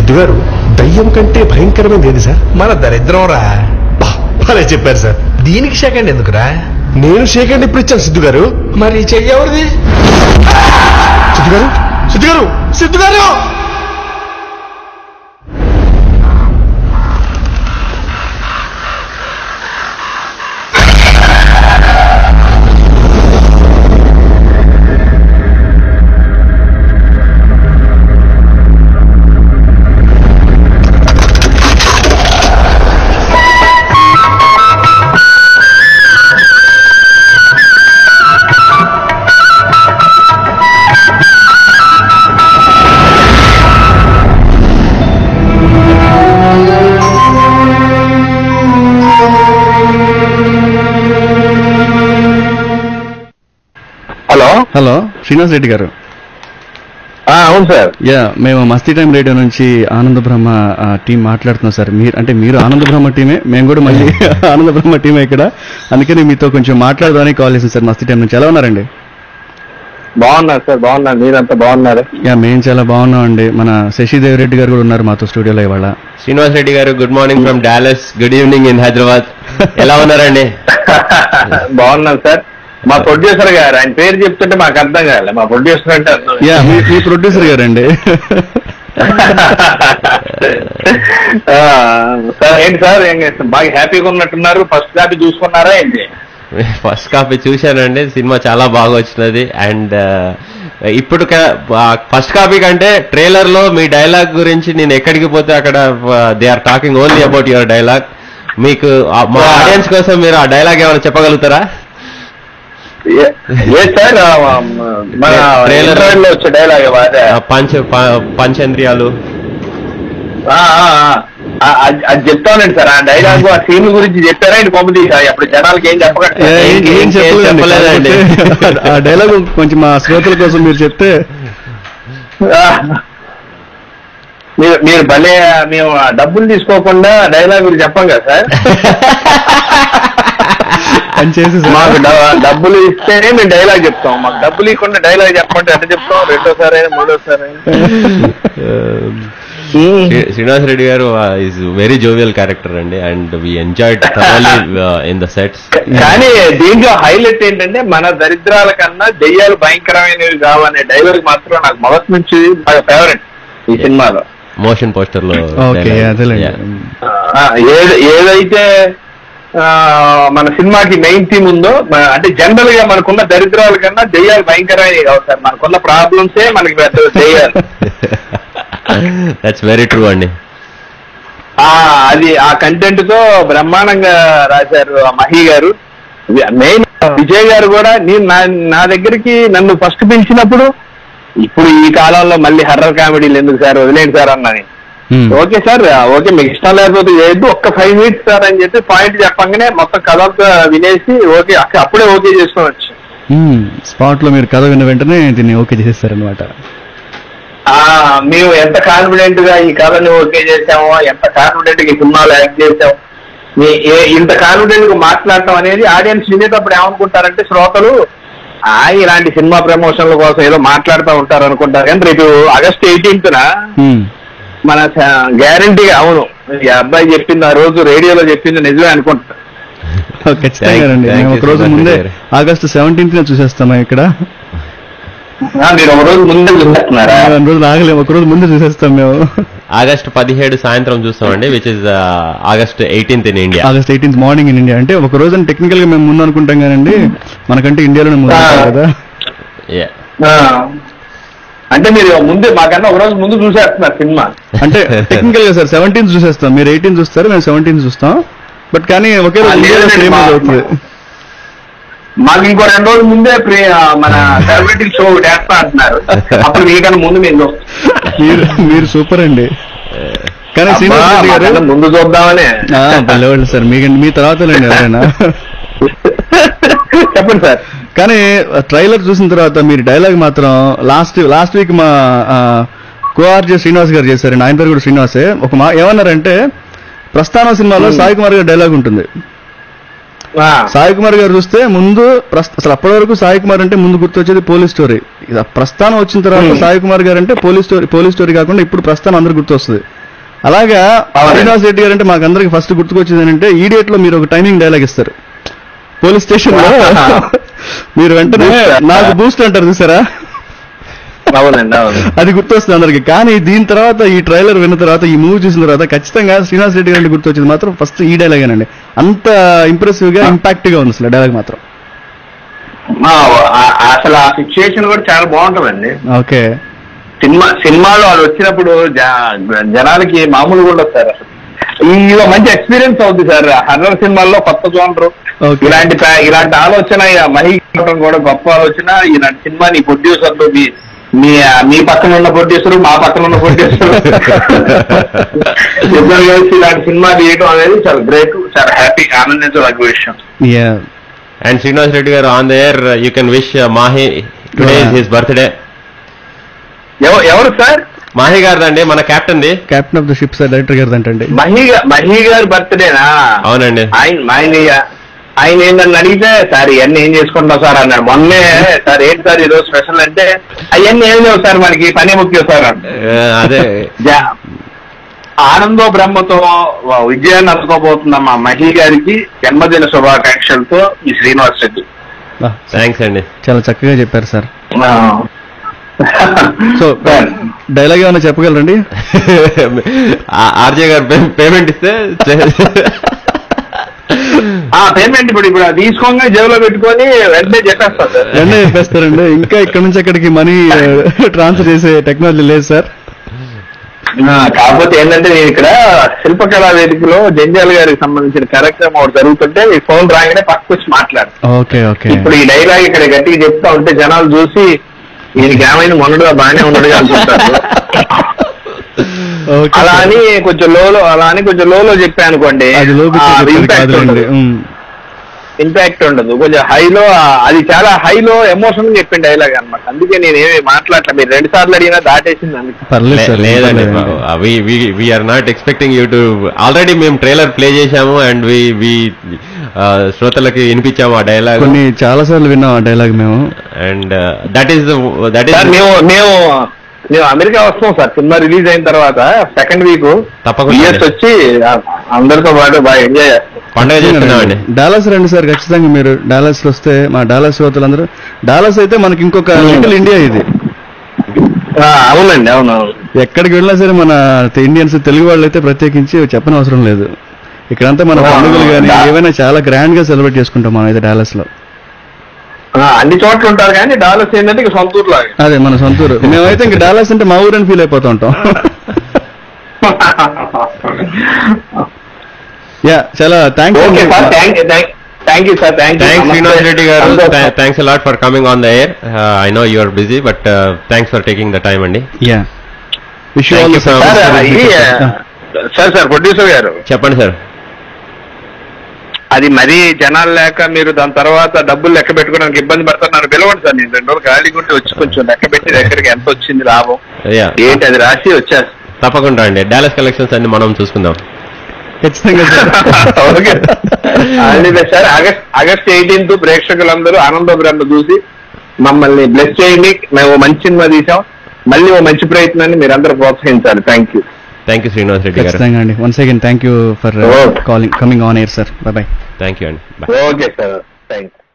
సిద్ధు గారు దయ్యం కంటే భయంకరమైనది ఏది సార్ మన దరిద్రం రా బా, భలే చెప్పారు సార్ దీనికి సెకండ్ ఎందుకురా నేను షేకండి ఇప్పుడు ఇచ్చాను సిద్ధు గారు మరి చెయ్యవరిది సిద్ధు గారు సిద్ధు గారు సిద్ధు గారు హలో హలో శ్రీనివాస్ రెడ్డి గారు ఆ, అవును సార్ యా మేము మస్తీ టైం రేడియో నుంచి ఆనంద బ్రహ్మ టీం మాట్లాడుతున్నాం సార్ మీరు అంటే మీరు ఆనంద బ్రహ్మ టీమే మేము కూడా మళ్ళీ ఆనంద బ్రహ్మ టీమే ఇక్కడ అందుకని మీతో కొంచెం మాట్లాడదామని కాల్ చేసింది సార్ మస్తీ టైం నుంచి ఎలా ఉన్నారండి బాగున్నారు సార్ బాగున్నారు మీరంతా బాగున్నారు యా మేము చాలా బాగున్నామండి మన శశిదేవ్ రెడ్డి గారు కూడా ఉన్నారు మాతో స్టూడియోలో ఇవాళ శ్రీనివాస్ రెడ్డి గారు good morning from Dallas good evening in Hyderabad ఎలా ఉన్నారండి బాగున్నాను సార్ మా ప్రొడ్యూసర్ గారు ఆయన పేరు చెప్తుంటే మాకు అర్థం కాలే మా ప్రొడ్యూసర్ అంటే అర్థం యా మీ మీ ప్రొడ్యూసర్ గారండి ఆ, సార్ ఏంటి సార్ ఏం చేస్తారు? బాగా హ్యాపీగా ఉన్నట్టున్నారు ఫస్ట్ కాపీ చూసుకున్నారా ఏంటి ఫస్ట్ కాపీ చూశానండి సినిమా చాలా బాగా వచ్చినది అండ్ ఇప్పుడు ఫస్ట్ కాపీ కంటే ట్రైలర్ లో మీ డైలాగ్ గురించి నేను ఎక్కడికి పోతే అక్కడ they are talking only about your dialogue మీకు ఆ, మా ఆడియన్స్ కోసం మీరు ఆ డైలాగ్ ఏమైనా చెప్పగలుగుతారా ఏ- ఏ సార్ ఆ, మన Trailer. ట్రైలర్ లో వచ్చే డైలాగ్ అదే ఆ, పంచ ప- పంచేంద్రియాలు ఆ, ఆ, ఆ. ఆ, అది అది చెప్తానండి సార్ ఆ డైలాగ్ ఆ సీన్ గురించి చెప్పారా ఏంటి కొమ్మిది అప్పుడు జనాలకి ఏం యా, చెప్పకండి ఏం- ఏం ఏం చెప్పలేదండి చెప్పలేదండి. కాకపోతే ఆ డైలాగ్ కొంచెం మా శ్రోతల కోసం మీరు చెప్తే ఆ. మీరు మీరు భలే మేము ఆ డబ్బులు తీసుకోకుండా డైలాగ్ గురించి చెప్పం కదా సార్ అని చేసి మాకు డ- డబ్బులు ఇస్తేనే మేము డైలాగ్ చెప్తాం మాకు డబ్బులు ఇవ్వకుండా డైలాగ్ చెప్పమంటే ఎట్లా చెప్తాం రెండోసారి అయినా మూడోసారి అయినా శ్రీ- శ్రీనివాస్ రెడ్డి గారు ఈజ్ వెరీ జోవియల్ క్యారెక్టర్ అండి and we enjoyed thoroughly in the sets కానీ దీంట్లో హైలైట్ ఏంటంటే మన దరిద్రాల కన్నా దెయ్యాలు భయంకరమైనవి కావనే డైలాగ్ మాత్రం నాకు మొదటి నుంచి బాగా ఫేవరెట్ ఈ సినిమాలో మోషన్ పోస్టర్ లో ఓకే dialogue. అదేలేండి Yeah. ఆ, ఏది- ఏదైతే ఆ, మన సినిమాకి మెయిన్ థీమ్ ఉందో మ- అంటే జనరల్ గా మనకున్న దరిద్రాల కన్నా దెయ్యాలు భయంకరమైనవి కావు సార్ మనకున్న ప్రాబ్లమ్సే మనకి పెద్ద దెయ్యాలు దట్స్ వెరీ ట్రూ అండి ఆ అది ఆ కంటెంట్ తో బ్రహ్మాండంగా రాశారు ఆ మహి గారు మెయిన్ విజయ్ గారు కూడా నేను నా నా దగ్గరికి నన్ను ఫస్ట్ పిలిచినప్పుడు ఇప్పుడు ఈ కాలంలో మళ్ళీ హర్రర్ కామెడీలు ఎందుకు సార్ వదిలేండి సార్ అన్నది Hmm. ఓకే సార్ ఓకే మీకు ఇష్టం లేకపోతే చేయొద్దు ఒక్క ఫైవ్ మినిట్స్ సార్ అని చెప్పి పాయింట్ చెప్పంగానే మొత్తం కథ అంతా వినేసి ఓకే అక్క- అప్పుడే ఓకే చేసుకోవచ్చు స్పాట్ లో మీరు కథ విన్న వెంటనే దీన్ని ఓకే చేసేస్తారనమాట ఆ మేము ఎంత కాన్ఫిడెంట్ గా ఈ కథని ఓకే చేసామో ఎంత కాన్ఫిడెంట్ గా ఈ సినిమాలో యాక్ట్ చేసాం మీ ఏ- ఇంత కాన్ఫిడెంట్ గా మాట్లాడటం అనేది ఆడియన్స్ వినేటప్పుడు ఏమనుకుంటారంటే శ్రోతలు ఆ ఇలాంటి సినిమా ప్రమోషన్ల కోసం ఏదో మాట్లాడుతూ ఉంటారు అనుకుంటారు కానీ రేపు ఆగస్ట్ ఎయిటీన్త్ మన గ్యారంటీగా అవును ఈ అబ్బాయి చెప్పింది ఆ రోజు రేడియోలో చెప్పింది నిజమే అనుకుంటా ఖచ్చితంగా అండి Thank మేము you ఒక రోజు so much, ముందే Vijay. ఆగస్టు సెవెంటీన్త్ చూసేస్తామా ఇక్కడ ఆ, మీరు ఒక రోజు ముందే చూస్తున్నారా రెండు రోజులు ఆగలేము ఒక రోజు ముందే చూసేస్తాం మేము ఆగస్ట్ పదిహేడు సాయంత్రం చూస్తామండి which is August eighteenth in India August eighteenth morning in India అంటే ఒక రోజు టెక్నికల్ గా మేము ముందు అనుకుంటాం కానండి మనకంటే ఇండియాలోనే ముందు ఉంటాం కదా ఆ. అంటే మీరు ముందే మాకన్నా ఒక రోజు ముందు చూసేస్తున్నారు సినిమా అంటే టెక్నికల్ గా సార్ సెవెంటీన్త్ చూసేస్తాం మీరు ఎయిటీన్ చూస్తారు మేము సెవెంటీన్త్ చూస్తాం బట్ కానీ ఒకే రోజు ఆ, ఇండియాలో లేదండి, same మా- రోజు అవుతుంది మాకు ఇంకో రెండు రోజుల ముందే ప్రి- ఆ, మన సెలబ్రిటీ షో వేస్తా అంటున్నారు అప్పుడు మీకన్నా ముందు మేము చూస్తాం. మీరు మీరు సూపర్ అండి కానీ అబ్బా, శ్రీనివాస్ రెడ్డి గారు మాకన్నా ముందు చూద్దామని ఆ, భలేవాళ్ళు సార్ మీ మీ తర్వాత ఎవరైనా చెప్పండి సార్ కానీ ట్రైలర్ చూసిన తర్వాత మీరు డైలాగ్ మాత్రం లాస్ట్ లాస్ట్ వీక్ మా కోఆర్జే శ్రీనివాస్ గారు చేశారండి ఆయన పేరు కూడా శ్రీనివాసే ఒక మా ఏమన్నారంటే ప్రస్థానం సినిమాలో సాయి కుమార్ గారి డైలాగ్ ఉంటుంది ఆ, సాయి కుమార్ గారు చూస్తే ముందు ప్రస్థ- అసలు అప్పటి వరకు సాయి కుమార్ అంటే ముందు గుర్తొచ్చేది పోలీస్ స్టోరీ ఇది ఆ ప్రస్థానం వచ్చిన తర్వాత సాయి కుమార్ గారు అంటే పోలీస్ స్టోరీ పోలీస్ స్టోరీ కాకుండా ఇప్పుడు ప్రస్థానం అందరు గుర్తొస్తుంది అలాగా అవునండి. శ్రీనివాస్ రెడ్డి గారు అంటే మాకు అందరికి ఫస్ట్ గుర్తుకొచ్చింది ఏంటంటే ఈడియట్ లో మీరు ఒక టైమింగ్ డైలాగ్ ఇస్తారు పోలీస్ స్టేషన్ లో మీరు వెంటనే Boost అంటారా? నాకు బూస్ట్ అంటారు చూసారా అవునండి అవును అది గుర్తొస్తుంది అందరికి కానీ దీని తర్వాత ఈ ట్రైలర్ విన్న తర్వాత ఈ మూవీ చూసిన తర్వాత ఖచ్చితంగా శ్రీనివాస్ రెడ్డి గారి గుర్తొచ్చింది మాత్రం ఫస్ట్ ఈ డైలాగేనండి అంత ఇంప్రెసివ్ గా ఇంపాక్ట్ గా ఉంది అసలు డైలాగ్ మాత్రం ఆ, ఆ- అసలు ఆ సిచ్యుయేషన్ కూడా చాలా బాగుంటుందండి ఓకే సినిమా సినిమాలో అది వచ్చినప్పుడు జ- జనాలకి మామూలుగా ఉండదు సార్ అసలు ఈ ఒక మంచి ఎక్స్పీరియన్స్ అవుతుంది సార్ హర్రర్ సినిమాల్లో కొత్త జోనరు Okay. ఇలాంటి ప్ర- ఇలాంటి ఆలోచన ఇక మహి ఇవ్వడం కూడా గొప్ప ఆలోచన ఇలాంటి సినిమాని ప్రొడ్యూసర్లు మీ మీ మీ పక్కన ఉన్న ప్రొడ్యూసర్ మా పక్కన ఉన్న ప్రొడ్యూసర్ ఇద్దరు కలిసి ఇలాంటి సినిమా తీయడం అనేది చాలా గ్రేట్ చాలా హ్యాపీ ఆనందించదగ్గ విషయం యా అండ్ శ్రీనివాస్ రెడ్డి గారు on the air you can wish Mahi today is his birthday ఎవ- ఎవరు సార్ మాహి గారిదండి మన captain the captain of the ship sir director గారు అంటండి మహి గా- మహి గారి బర్త్డేనా అవునండి ఆయన ఆయన ఆయన ఏంటని అడిగితే సార్ ఇవన్నీ ఏం చేసుకుంటాం సార్ అన్నాడు మొన్నే సార్ ఏంటి సార్ ఈరోజు స్పెషల్ అంటే అవన్నీ ఏం లేవు సార్ మనకి పని ముఖ్యం సార్ అన్నాడు. ఆ, అదే జా- ఆనందో బ్రహ్మతో విజయాన్ని అందుకోబోతున్న మా మహి గారికి జన్మదిన శుభాకాంక్షలతో ఈ శ్రీనివాస్ రెడ్డి బా, థ్యాంక్స్ అండి చాలా చక్కగా చెప్పారు సార్ ఆ. సో సార్, డైలాగ్ ఏమైనా చెప్పగలరండి ఆర్జే గారు పేమెంట్ ఇస్తే ఆ పేమెంట్ ఇప్పుడు ఇప్పుడు అది తీసుకోగా జేబులో పెట్టుకొని వెంటనే చెప్పేస్తాను సార్ వెంటనే చెప్పేస్తారండి ఇంకా ఇక్కడ నుంచి అక్కడికి మనీ ట్రాన్స్ఫర్ చేసే టెక్నాలజీ లేదు సార్ ఆ, కాకపోతే ఏంటంటే నేను ఇక్కడ శిల్పకళా వేదికలో జంజాల్ గారికి సంబంధించిన కార్యక్రమం ఒకటి జరుగుతుంటే ఈ ఫోన్ రాగానే పక్కకు వచ్చి మాట్లాడు ఓకే ఓకే ఇప్పుడు ఈ డైలాగ్ ఇక్కడ గట్టిగా చెప్తా ఉంటే జనాలు చూసి ఈయనకి ఏమైనా మొన్నడుగా బాగానే ఉన్నాడుగా అనుకుంటారు ఓకే అలా సార్. అని కొంచెం లోలో అలా అని కొంచెం లోలో చెప్పాను అనుకోండి అది లోపించి ఇంపాక్ట్ కాదులేండి ఉండదు ఉమ్. ఇంపాక్ట్ ఉండదు కొంచెం హైలో అది చాలా హైలో ఎమోషన్ చెప్పిన డైలాగ్ అన్నమాట అందుకే నేను ఏమి మాట్లాడలే మీరు రెండు సార్లు అడిగినా దాటేసింది అందుకే పర్లేదు సార్ లేదండి పర్లేదండి. We're not expecting you to already మేము ట్రైలర్ ప్లే చేశాము అండ్ వి వి శ్రోతలకి వినిపించాము ఆ డైలాగ్ కొన్ని చాలా సార్లు విన్నాం ఆ డైలాగ్ మేము and that is that sir is మేము మేము మేము అమెరికా వస్తాం సార్ సినిమా రిలీజ్ అయిన తర్వాత సెకండ్ వీక్ తప్పకుండా బిఎస్ వచ్చి ఆ- అందరితో పాటు బాగా ఎంజాయ్ చేస్తాం పండుగ చేస్తున్నామండి డాలస్ రండి సార్ ఖచ్చితంగా మీరు డాలస్ వస్తే మా డాలస్ శ్రోతలందరూ డాలస్ అయితే మనకి ఇంకొక లిటిల్ ఇండియా ఇది ఆ, అవునండి అవును అవును ఎక్కడికి వెళ్ళినా సరే మన ఇండియన్స్ తెలుగు వాళ్ళు అయితే ప్రత్యేకించి చెప్పనవసరం లేదు ఇక్కడంతా మన ఆ, పండుగలు కానీ డా- ఏవైనా చాలా గ్రాండ్ గా సెలబ్రేట్ చేసుకుంటాం మనం అయితే డాలస్ లో ఆ, అన్ని చోట్ల ఉంటారు కానీ డాలర్స్ ఏంటంటే ఇక సొంత ఊరు లాగా అదే మన సొంత ఊరు మేమైతే ఇంకా డాలస్ అంటే మా ఊరని ఫీల్ అయిపోతూ ఉంటాం యా చాలా thanks okay sir thank thank you sir thank thanks Srinivas Reddy గారు thanks a lot for coming on the air I know you are busy but thanks for taking the time అండి yeah wish Thank you, sir. Sir sir producer గారు చెప్పండి sir అది మరీ జనాలు లేక మీరు దాని తర్వాత డబ్బులు లెక్క పెట్టుకోవడానికి ఇబ్బంది పడుతున్నారు పిలవండి సార్ నేను రెండు రోజులు ఖాళీ ఉంటే వచ్చి కొంచెం లెక్క పెట్టి దగ్గరికి ఎంత వచ్చింది లాభం యా ఏంటి అది రాసి వచ్చేస్తా తప్పకుండా అండి డాలస్ కలెక్షన్స్ అన్ని మనం చూసుకుందాం ఖచ్చితంగా sir okay all best sir August August eighteenth ప్రేక్షకులందరూ ఆనంద బ్రహ్మ చూసి మమ్మల్ని బ్లెస్ చేయండి మేము ఓ మంచి సినిమా తీసాం మళ్ళీ ఓ మంచి ప్రయత్నాన్ని మీరందరూ ప్రోత్సహించాలి thank you thank you Srinivas Reddy గారు ఖచ్చితంగా అండి once again thank you for Okay. Calling coming on air sir bye bye thank you అండి bye okay sir thank you